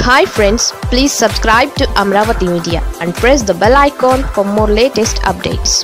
hi friends please subscribe to Amaravati media and press the bell icon for more latest updates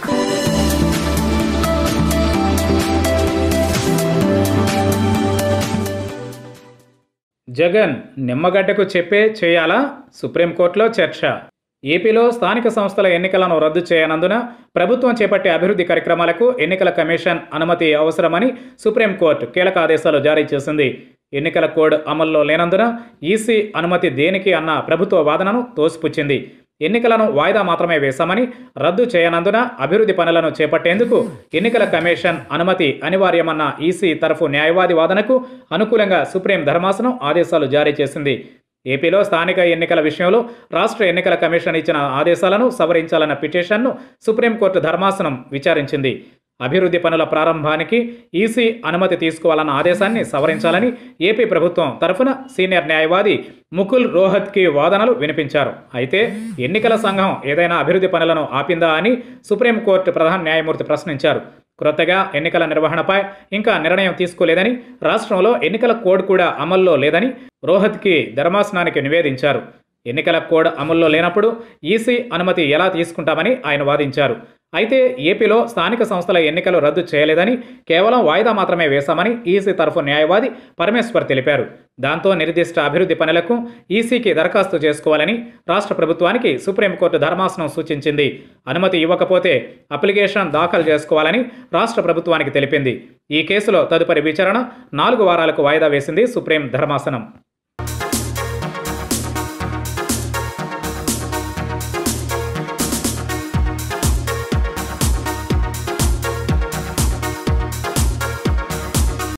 Jagan నిమ్మగడ్డకు చెప్పే చేయాలా సుప్రీంకోర్టులో చర్చ ఏపీలో స్థానిక సంస్థల ఎన్నికలను రద్దు చేయనందున ప్రభుత్వం చేపట్టే అభివృద్ధి కార్యక్రమాలకు ఎన్నికల కమిషన్ అనుమతి అవసరమని సుప్రీంకోర్టు కీలక ఆదేశాలు జారీ చేసింది ఎన్నికల కోడ్ అమల్లో లేనందున ఈసీ అనుమతి దేనికి అన్న ప్రభుత్వ వాదనను తోసిపుచ్చింది ఎన్నికలను వాయిదా మాత్రమే వేశామని రద్దు చేయనందున అభివృద్ధి పనులను చేపట్టేందుకు ఎన్నికల కమిషన్ అనుమతి అనివార్యమన్న ఈసీ తరఫు న్యాయవాది వాదనకు అనుకూలంగా సుప్రీం ధర్మాసనం ఆదేశాలు జారీ చేసింది ఏపీలో స్థానిక ఎన్నికల విషయంలో రాష్ట్ర ఎన్నికల కమిషన్ ఇచ్చిన ఆదేశాలను సవరించాలన్న పిటిషన్ను సుప్రీంకోర్టు ధర్మాసనం విచారించింది అభివృద్ధి పనుల ప్రారంభానికి ఈసీ అనుమతి తీసుకోవాలన్న ఆదేశాన్ని సవరించాలని ఏపీ ప్రభుత్వం తరఫున సీనియర్ న్యాయవాది ముకుల్ రోహత్కి వాదనలు వినిపించారు అయితే ఎన్నికల సంఘం ఏదైనా అభివృద్ధి పనులను ఆపిందా అని సుప్రీంకోర్టు ప్రధాన న్యాయమూర్తి ప్రశ్నించారు క్రొత్తగా ఎన్నికల నిర్వహణపై ఇంకా నిర్ణయం తీసుకోలేదని రాష్ట్రంలో ఎన్నికల కోడ్ కూడా అమల్లో లేదని రోహత్కి ధర్మాసనానికి నివేదించారు ఎన్నికల కోడ్ అమల్లో లేనప్పుడు ఈసీ అనుమతి ఎలా తీసుకుంటామని ఆయన వాదించారు అయితే ఏపీలో స్థానిక సంస్థల ఎన్నికలు రద్దు చేయలేదని కేవలం వాయిదా మాత్రమే వేశామని ఈసీ తరఫు న్యాయవాది పరమేశ్వర్ తెలిపారు దాంతో నిర్దిష్ట అభివృద్ధి పనులకు ఈసీకి దరఖాస్తు చేసుకోవాలని రాష్ట్ర ప్రభుత్వానికి సుప్రీంకోర్టు ధర్మాసనం సూచించింది అనుమతి ఇవ్వకపోతే అప్లికేషన్ దాఖలు చేసుకోవాలని రాష్ట్ర ప్రభుత్వానికి తెలిపింది ఈ కేసులో తదుపరి విచారణ నాలుగు వారాలకు వాయిదా వేసింది సుప్రీం ధర్మాసనం